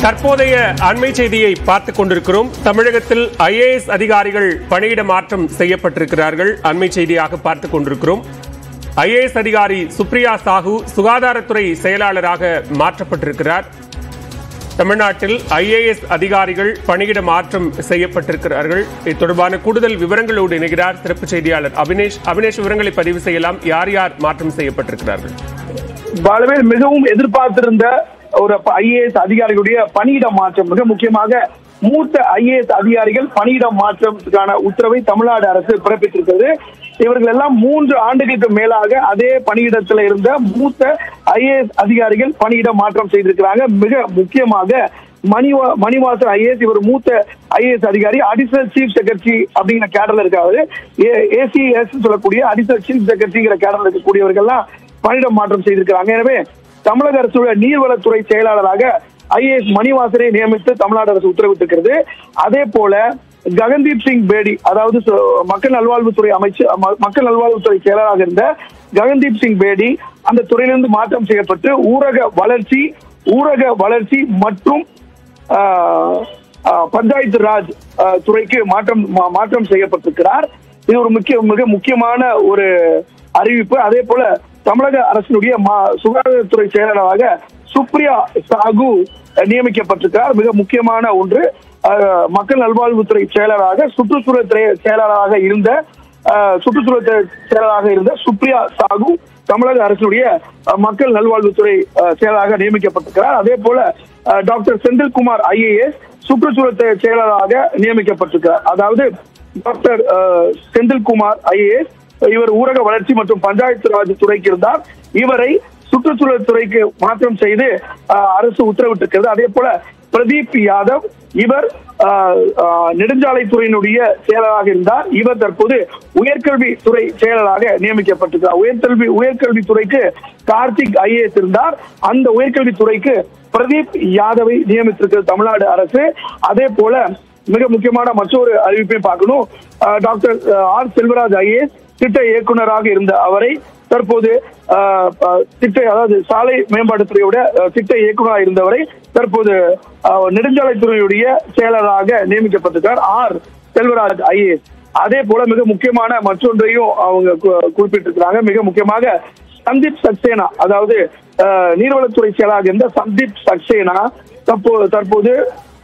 தற்போதைய அண்மை செய்தியை பார்த்துக் கொண்டிருக்கிறோம் தமிழகத்தில் ஐஏஎஸ் அதிகாரிகள் பணியிட மாற்றம் செய்யப்பட்டிருக்கிறார்கள் அண்மை செய்தியாக பார்த்துக் கொண்டிருக்கிறோம் ஐஏஎஸ் அதிகாரி சுப்ரியா சாஹூ சுகாதாரத்துறை செயலாளராக மாற்றப்பட்டிருக்கிறார் தமிழ்நாட்டில் ஐஏஎஸ் அதிகாரிகள் பணியிட மாற்றம் செய்யப்பட்டிருக்கிறார்கள் இது தொடர்பான கூடுதல் விவரங்களோடு இணைகிறார் சிறப்பு செய்தியாளர் அபினேஷ் அபினேஷ் விவரங்களை பதிவு செய்யலாம் யார் யார் மாற்றம் செய்யப்பட்டிருக்கிறார்கள் பாலவேல் மிகவும் எதிர்பார்த்திருந்த ஒரு ஐஏஎஸ் அதிகாரிகளுடைய பணியிட மாற்றம் மிக முக்கியமாக மூத்த ஐஏஎஸ் அதிகாரிகள் பணியிட மாற்றத்துக்கான உத்தரவை தமிழ்நாடு அரசு பிறப்பித்திருக்கிறது இவர்கள் எல்லாம் மூன்று ஆண்டுகளுக்கு மேலாக அதே பணியிடத்தில் இருந்த மூத்த ஐஏஎஸ் அதிகாரிகள் பணியிட மாற்றம் செய்திருக்கிறாங்க மிக முக்கியமாக மணிவா மணிவாசன் ஐஏஎஸ் இவர் மூத்த ஐஏஎஸ் அதிகாரி அடிஷனல் சீஃப் செக்ரட்டரி அப்படிங்கிற கேடர்ல இருக்காரு ஏசிஎஸ் சொல்லக்கூடிய அடிஷனல் சீஃப் செக்ரட்டரிங்கிற கேடர்ல இருக்கக்கூடியவர்கள்லாம் பணியிட மாற்றம் செய்திருக்கிறாங்க எனவே தமிழக அரசுடைய நீர்வளத்துறை செயலாளராக ஐஏஎஸ் மணிவாசனை நியமித்து தமிழ்நாடு அரசு உத்தரவிட்டிருக்கிறது அதே போல ககன்தீப் சிங் பேடி அதாவது சு- மக்கள் நல்வாழ்வுத்துறை அமைச்சர் ம- மக்கள் நல்வாழ்வுத்துறை செயலராக இருந்த ககன்தீப் சிங் பேடி அந்த துறையிலிருந்து மாற்றம் செய்யப்பட்டு ஊரக வளர்ச்சி ஊரக வளர்ச்சி மற்றும் ஆஹ், ஆஹ், பஞ்சாயத்து ராஜ் ஆஹ், துறைக்கு மாற்றம் மா- மாற்றம் செய்யப்பட்டிருக்கிறார் இது ஒரு முக்கிய மிக முக்கியமான ஒரு அறிவிப்பு அதே போல தமிழக அரசினுடைய மா- சுகாதாரத்துறை செயலாளராக சுப்ரியா சாகு நியமிக்கப்பட்டிருக்கிறார் மிக முக்கியமான ஒன்று ஆஹ், மக்கள் நல்வாழ்வுத்துறை செயலராக சுற்றுச்சூழல் துறை செயலாளராக இருந்த ஆஹ், சுற்றுச்சூழல் துறை செயலராக இருந்த சுப்ரியா சாகு தமிழக அரசுடைய அஹ், மக்கள் நல்வாழ்வுத்துறை அஹ், செயலராக நியமிக்கப்பட்டிருக்கிறார் அதே போல அஹ், டாக்டர் செந்தில்குமார் ஐஏஎஸ் சுற்றுச்சூழல் துறை செயலராக நியமிக்கப்பட்டிருக்கிறார் அதாவது டாக்டர் அஹ், செந்தில்குமார் ஐஏஎஸ் இவர் ஊரக வளர்ச்சி மற்றும் பஞ்சாயத்து ராஜ் துறைக்கு இருந்தார் இவரை சுற்றுச்சூழல் துறைக்கு மாற்றம் செய்து அஹ், அரசு உத்தரவிட்டிருக்கிறது அதே போல பிரதீப் யாதவ் இவர் ஆஹ், ஆஹ், நெடுஞ்சாலைத்துறையினுடைய செயலராக இருந்தார் இவர் தற்போது உயர்கல்வி துறை செயலராக நியமிக்கப்பட்டிருக்கிறார் உயர்கல்வி உயர்கல்வி துறைக்கு கார்த்திக் ஐஏஎஸ் இருந்தார் அந்த உயர்கல்வி துறைக்கு பிரதீப் யாதவை நியமித்திருக்கிறது தமிழ்நாடு அரசு அதே போல மிக முக்கியமான மற்றொரு அறிவிப்பையும் பார்க்கணும் ஆஹ், டாக்டர் ஆஹ், ஆர் செல்வராஜ் ஐஏஎஸ் திட்ட இயக்குனராக இருந்த அவரை தற்போது ஆஹ், ஆஹ், திட்ட அதாவது சாலை மேம்பாட்டுத்துறையோட ஆஹ், திட்ட இயக்குனராக இருந்தவரை தற்போது ஆஹ், நெடுஞ்சாலைத்துறையுடைய செயலராக நியமிக்கப்பட்டிருக்கார் ஆர் செல்வராஜ் ஐஏஎஸ் அதே போல மிக முக்கியமான மற்றொன்றையும் அவங்க கு- குறிப்பிட்டிருக்கிறாங்க மிக முக்கியமாக சந்தீப் சக்சேனா அதாவது ஆஹ், நீர்வளத்துறை செயலாளராக இருந்த சந்தீப் சக்சேனா தற்போது தற்போது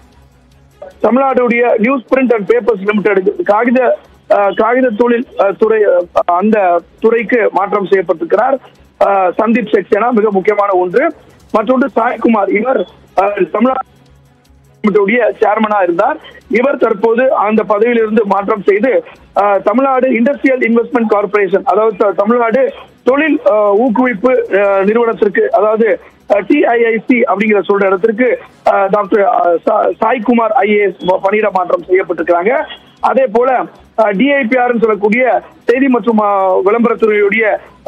தமிழ்நாடுடைய newsprint and papers limited காகித அஹ், காகித தொழில் அஹ், துறை அஹ், அந்த துறைக்கு மாற்றம் செய்யப்பட்டிருக்கிறார் அஹ், சந்தீப் சக்சேனா மிக முக்கியமான ஒன்று மற்றொன்று சாய்குமார் இவர் அஹ், தமிழ்நாடு கமிட்டியுடைய சேர்மனா இருந்தார் இவர் தற்போது அந்த பதவியிலிருந்து மாற்றம் செய்து அஹ், தமிழ்நாடு இண்டஸ்ட்ரியல் இன்வெஸ்ட்மெண்ட் கார்பரேஷன் அதாவது த- தமிழ்நாடு தொழில் அஹ், ஊக்குவிப்பு அஹ், நிறுவனத்திற்கு அதாவது டிஐஐசி அப்படிங்கிற சொல்ற இடத்திற்கு அஹ், டாக்டர் அஹ், சா- சாய்குமார் ஐஏஎஸ் பணியிட மாற்றம் செய்யப்பட்டிருக்கிறாங்க அதே போல டிஐபிஆர் சொல்லக்கூடிய செய்தி மற்றும் அஹ், விளம்பரத்துறையுடைய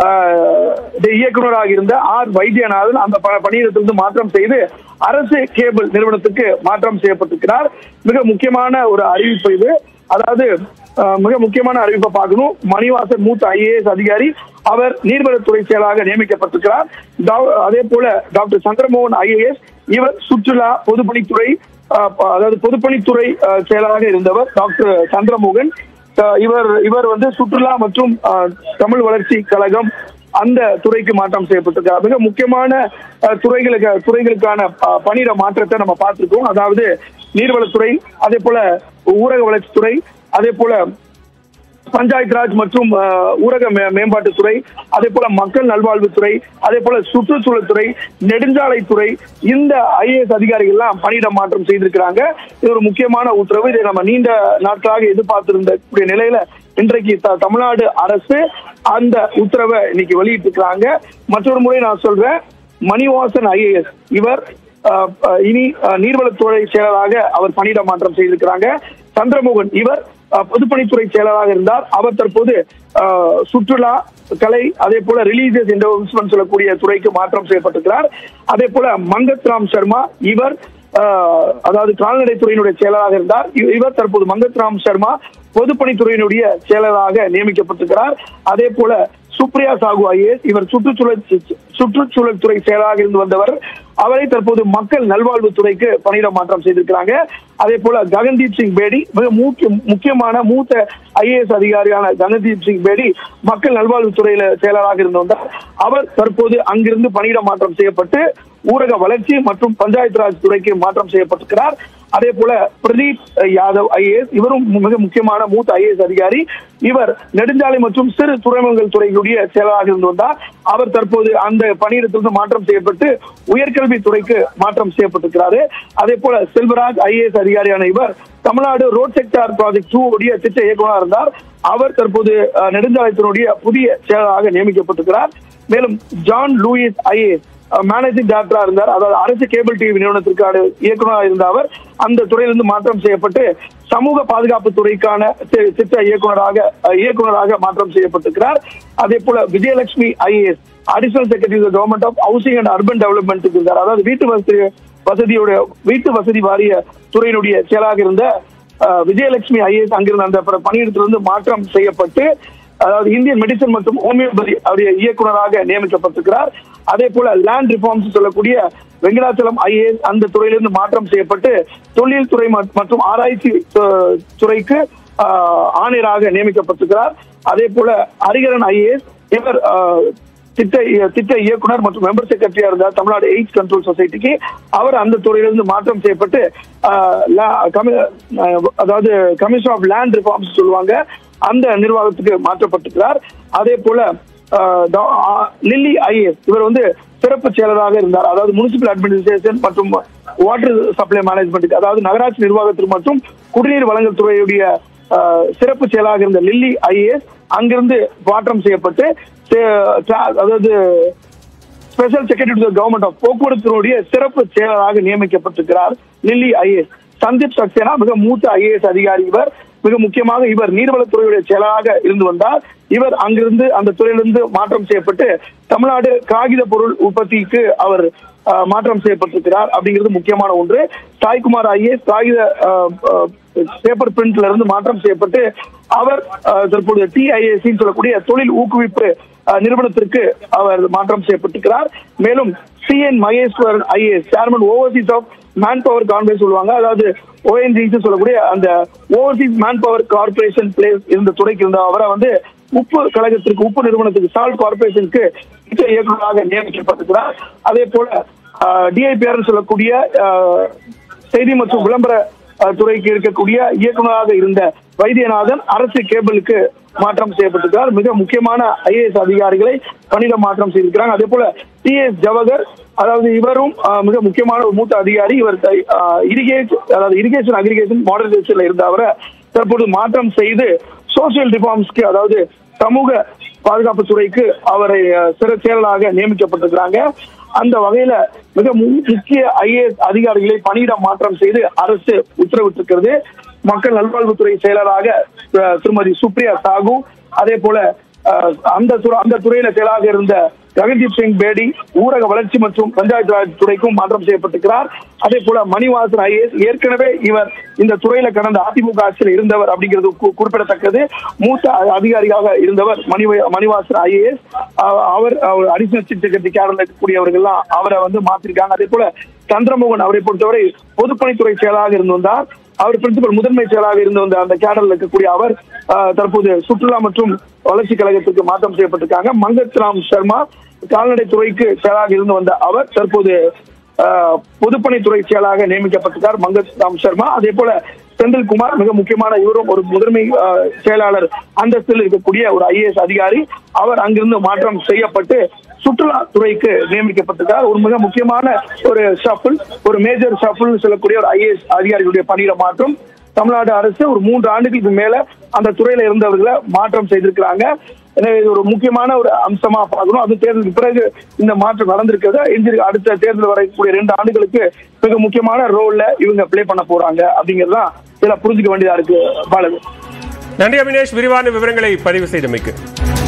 அஹ், இயக்குனராக இருந்த ஆர் வைத்தியநாதன் அந்த ப- பணியிடத்திலிருந்து மாற்றம் செய்து அரசு கேபிள் நிறுவனத்துக்கு மாற்றம் செய்யப்பட்டிருக்கிறார் மிக முக்கியமான ஒரு அறிவிப்பு இது அதாவது அஹ், மிக முக்கியமான அறிவிப்பை பார்க்கணும் மணிவாசன் மூத்த ஐஏஎஸ் அதிகாரி அவர் நீர்வளத்துறை செயலாளராக நியமிக்கப்பட்டிருக்கிறார் டா- அதே போல டாக்டர் சந்திரமோகன் ஐஏஎஸ் இவர் சுற்றுலா பொதுப்பணித்துறை அஹ், ப- அதாவது பொதுப்பணித்துறை அஹ், செயலராக இருந்தவர் டாக்டர் சந்திரமோகன் அஹ், இவர் இவர் வந்து சுற்றுலா மற்றும் அஹ், தமிழ் வளர்ச்சி கழகம் அந்த துறைக்கு மாற்றம் செய்யப்பட்டிருக்கார் மிக முக்கியமான அஹ், துறைகளுக்கு துறைகளுக்கான அஹ், பணியிட மாற்றத்தை நம்ம பார்த்திருக்கோம் அதாவது நீர்வளத்துறை அதே போல ஊரக வளர்ச்சித்துறை அதே போல பஞ்சாயத்து ராஜ் மற்றும் அஹ், ஊரக மே- மேம்பாட்டுத்துறை அதே போல மக்கள் நல்வாழ்வுத்துறை அதே போல சுற்றுச்சூழல் துறை நெடுஞ்சாலைத்துறை இந்த ஐஏஎஸ் அதிகாரிகள் எல்லாம் பணியிட மாற்றம் செய்திருக்கிறாங்க இது ஒரு முக்கியமான உத்தரவு இதை நம்ம நீண்ட நாட்களாக எதிர்பார்த்திருந்த கூடிய நிலையில இன்றைக்கு த- தமிழ்நாடு அரசு அந்த உத்தரவை இன்னைக்கு வெளியிட்டிருக்கிறாங்க மற்றொரு முறை நான் சொல்றேன் மணிவாசன் ஐஏஎஸ் இவர் அஹ், அஹ், இனி அஹ், நீர்வளத்துறை செயலராக அவர் பணியிட மாற்றம் செய்திருக்கிறாங்க சந்திரமோகன் இவர் அஹ், பொதுப்பணித்துறை செயலராக இருந்தார் அவர் தற்போது அஹ், சுற்றுலா கலை அதே போல ரிலீஜியஸ் இன்வெஸ்ட்மெண்ட் சொல்லக்கூடிய துறைக்கு மாற்றம் செய்யப்பட்டிருக்கிறார் அதே போல மங்கத் ராம் சர்மா இவர் அஹ், அதாவது கால்நடைத்துறையினுடைய செயலராக இருந்தார் இ- இவர் தற்போது மங்கத் ராம் சர்மா பொதுப்பணித்துறையினுடைய செயலராக நியமிக்கப்பட்டிருக்கிறார் அதே போல சுப்ரியா சாகு ஐஏஎஸ் இவர் சுற்றுச்சூழல் சுற்றுச்சூழல் துறை செயலாளராக இருந்து வந்தவர் அவரை தற்போது மக்கள் நல்வாழ்வுத்துறைக்கு பணியிட மாற்றம் செய்திருக்கிறாங்க அதே போல ககன்தீப் சிங் பேடி மிக முக்கிய முக்கியமான மூத்த ஐஏஎஸ் அதிகாரியான ககன்தீப் சிங் பேடி மக்கள் நல்வாழ்வுத்துறையில செயலராக இருந்து வந்தார் அவர் தற்போது அங்கிருந்து பணியிட மாற்றம் செய்யப்பட்டு ஊரக வளர்ச்சி மற்றும் பஞ்சாயத்து ராஜ் துறைக்கு மாற்றம் செய்யப்பட்டிருக்கிறார் அதே போல பிரதீப் யாதவ் ஐஏஎஸ் இவரும் மிக முக்கியமான மூத்த ஐஏஎஸ் அதிகாரி இவர் நெடுஞ்சாலை மற்றும் சிறு துறைமுகங்கள் துறைகளுடைய செயலராக இருந்து வந்தார் அவர் தற்போது அந்த பணியிடத்திலிருந்து மாற்றம் செய்யப்பட்டு உயர்கல்வி துறைக்கு மாற்றம் செய்யப்பட்டிருக்கிறாரு அதே போல செல்வராஜ் ஐஏஎஸ் அதிகாரியான இவர் Tamil Nadu road sector project two உடைய திட்ட இயக்குநராக இருந்தார் அவர் தற்போது அஹ், நெடுஞ்சாலைத்துறையுடைய புதிய செயலராக நியமிக்கப்பட்டிருக்கிறார் மேலும் ஜான் லூயிஸ் ஐஏஎஸ் மேனேஜிங் டைரக்டரா இருந்தார் அதாவது அரசு கேபிள் டிவி நிறுவனத்திற்கு அடு- இயக்குனராக இருந்த அவர் அந்த துறையிலிருந்து மாற்றம் செய்யப்பட்டு சமூக பாதுகாப்பு துறைக்கான தி- திட்ட இயக்குனராக அஹ், இயக்குனராக மாற்றம் செய்யப்பட்டிருக்கிறார் அதே போல Vijayalakshmi IAS additional secretary government of housing and urban development இருந்தார் அதாவது வீட்டு வசதி வசதியோட வீட்டு வசதி வாரிய துறையினுடைய செயலாக இருந்த அஹ், விஜயலட்சுமி ஐஏஎஸ் அங்கிருந்த அந்த ப- பணியிடத்திலிருந்து மாற்றம் செய்யப்பட்டு அதாவது இந்தியன் மெடிசன் மற்றும் ஹோமியோபதி அவருடைய இயக்குனராக நியமிக்கப்பட்டிருக்கிறார் அதே போல லேண்ட் ரிஃபார்ம்ஸ் சொல்லக்கூடிய வெங்கடாச்சலம் ஐஏஎஸ் அந்த துறையிலிருந்து மாற்றம் செய்யப்பட்டு தொழில் துறை ம- மற்றும் ஆராய்ச்சி து- துறைக்கு ஆஹ், ஆணையராக நியமிக்கப்பட்டிருக்கிறார் அதே போல ஹரிகரன் ஐஏஎஸ் இவர் ஆஹ், திட்ட திட்ட இயக்குனர் மற்றும் மெம்பர் செக்ரட்டரியா இருந்தார் தமிழ்நாடு எய்ட்ஸ் கண்ட்ரோல் சொசைட்டிக்கு அவர் அந்த துறையிலிருந்து மாற்றம் செய்யப்பட்டு ஆஹ், லா- கமி- ஆஹ், அதாவது கமிஷன் ஆஃப் லேண்ட் ரிஃபார்ம்ஸ் சொல்லுவாங்க அந்த நிர்வாகத்துக்கு மாற்றப்பட்டிருக்கிறார் அதே போல ஆஹ், டா- ஆ- லில்லி ஐஏஎஸ் இவர் வந்து சிறப்பு செயலராக இருந்தார் அதாவது முனிசிபல் அட்மினிஸ்ட்ரேஷன் மற்றும் வாட்டர் சப்ளை மேனேஜ்மெண்ட் அதாவது நகராட்சி நிர்வாகத்திற்கு மற்றும் குடிநீர் வழங்கல் துறையுடைய ஆஹ், சிறப்பு செயலாக இருந்த லில்லி ஐஏஎஸ் அங்கிருந்து மாற்றம் செய்யப்பட்டு சே- tra- அதாவது special secretary to government of போக்குவரத்தினுடைய சிறப்பு செயலராக நியமிக்கப்பட்டிருக்கிறார் லில்லி ஐஏஎஸ் சந்தீப் சக்சேனா மிக மூத்த ஐஏஎஸ் அதிகாரி இவர் மிக முக்கியமாக இவர் நீர்வளத்துறையுடைய செயலராக இருந்து வந்தார் இவர் அங்கிருந்து அந்த துறையிலிருந்து மாற்றம் செய்யப்பட்டு தமிழ்நாடு காகித பொருள் உற்பத்திக்கு அவர் ஆஹ், மாற்றம் செய்யப்பட்டிருக்கிறார் அப்படிங்கிறது முக்கியமான ஒன்று சாய்குமார் ஐஏஎஸ் காகித பேப்பர் பிரிண்ட்ல இருந்து மாற்றம் செய்யப்பட்டு அவர் ஆஹ், தற்போது டிஐஏசி சொல்லக்கூடிய தொழில் ஊக்குவிப்பு ஆஹ், நிறுவனத்திற்கு அவர் மாற்றம் செய்யப்பட்டிருக்கிறார் மேலும் C N Maheswaran IAS chairman overseas of man power conference சொல்லுவாங்க அதாவது ஓஎன்ஜிசி சொல்லக்கூடிய அந்த overseas man power corporation place இருந்த துறைக்கு இருந்த அவரை வந்து உப்பு கழகத்திற்கு உப்பு நிறுவனத்துக்கு சால்ட் கார்பரேஷனுக்கு திட்ட இயக்குநராக நியமிக்கப்பட்டிருக்கிறார் அதே போல டிஐபிஆர் சொல்லக்கூடிய ஆஹ், செய்தி மற்றும் விளம்பர அஹ், துறைக்கு இருக்கக்கூடிய இயக்குநராக இருந்த வைத்தியநாதன் அரசு கேபிளுக்கு மாற்றம் செய்யப்பட்டிருக்கிறார் மிக முக்கியமான ஐஏஎஸ் அதிகாரிகளை பணியிட மாற்றம் செய்திருக்கிறாங்க அதே போல டி எஸ் ஜவஹர் அதாவது இவரும் அஹ், மிக முக்கியமான ஒரு மூத்த அதிகாரி இவர் இரிகேஷன் அதாவது இரிகேஷன் அக்ரிகேஷன் மாடர்னைசேஷன்ல இருந்த அவரை தற்போது மாற்றம் செய்து சோசியல் ரிஃபார்ம்ஸ்க்கு அதாவது சமூக பாதுகாப்பு துறைக்கு அவரை அஹ், சிற செயலராக நியமிக்கப்பட்டிருக்கிறாங்க அந்த வகையில மிக மு- முக்கிய ஐஏஎஸ் அதிகாரிகளை பணியிட மாற்றம் செய்து அரசு உத்தரவிட்டிருக்கிறது மக்கள் நல்வாழ்வுத்துறை செயலராக அஹ், திருமதி சுப்ரியா சாகு அதே போல அஹ், அந்த துறை அந்த துறையில செயலாக இருந்த ககன்தீப் சிங் பேடி ஊரக வளர்ச்சி மற்றும் பஞ்சாயத்து ராஜ் துறைக்கும் மாற்றம் செய்யப்பட்டிருக்கிறார் அதே போல மணிவாசன் ஐஏஎஸ் ஏற்கனவே இவர் இந்த துறையில கடந்த அதிமுக ஆட்சியில் இருந்தவர் அப்படிங்கிறது கு- குறிப்பிடத்தக்கது மூத்த அ- அதிகாரியாக இருந்தவர் மணி மணிவாசன் ஐஏஎஸ் அவர் அடிஷனல் சீஃப் செக்ரட்டரி கேடர்ல இருக்கக்கூடியவர்கள்லாம் அவரை வந்து மாத்திருக்காங்க அதே போல சந்திரமோகன் அவரை பொறுத்தவரை பொதுப்பணித்துறை செயலாளராக இருந்து வந்தார் அவர் பிரின்சிபல் முதன்மை செயலாளராக இருந்து வந்த அந்த கேடர்ல இருக்கக்கூடிய அவர் ஆஹ், தற்போது சுற்றுலா மற்றும் வளர்ச்சி கழகத்துக்கு மாற்றம் செய்யப்பட்டிருக்காங்க மங்கத் ராம் சர்மா கால்நடை துறைக்கு செயலாக இருந்து வந்த அவர் தற்போது ஆஹ், பொதுப்பணித்துறை செயலாக நியமிக்கப்பட்டிருக்கார் மங்கத் ராம் சர்மா அதே போல செந்தில்குமார் மிக முக்கியமான இவரும் ஒரு முதன்மை ஆஹ், செயலாளர் அந்தஸ்தில் இருக்கக்கூடிய ஒரு ஐஏஎஸ் அதிகாரி அவர் அங்கிருந்து மாற்றம் செய்யப்பட்டு சுற்றுலா துறைக்கு நியமிக்கப்பட்டிருக்கார் ஒரு மிக முக்கியமான ஒரு ஷஃபிள் ஒரு மேஜர் ஷஃபிள் சொல்லக்கூடிய ஒரு ஐஏஎஸ் அதிகாரிகளுடைய பணியிட மாற்றம் தமிழ்நாடு அரசு ஒரு மூன்று ஆண்டுகளுக்கு மேல அந்த துறையில இருந்தவர்களை மாற்றம் செய்திருக்கிறாங்க எனவே இது ஒரு முக்கியமான ஒரு அம்சமா பார்க்கணும் அது தேர்தலுக்கு பிறகு இந்த மாற்றம் நடந்திருக்கிறது எஞ்சி அடுத்த தேர்தல் வரக்கூடிய ரெண்டு ஆண்டுகளுக்கு மிக முக்கியமான ரோல்ல இவங்க ப்ளே பண்ண போறாங்க அப்படிங்கறதுதான் இதுல புரிஞ்சுக்க வேண்டியதா இருக்கு பாலகு நன்றி அபினேஷ் விரிவான விவரங்களை பதிவு செய்தமைக்கு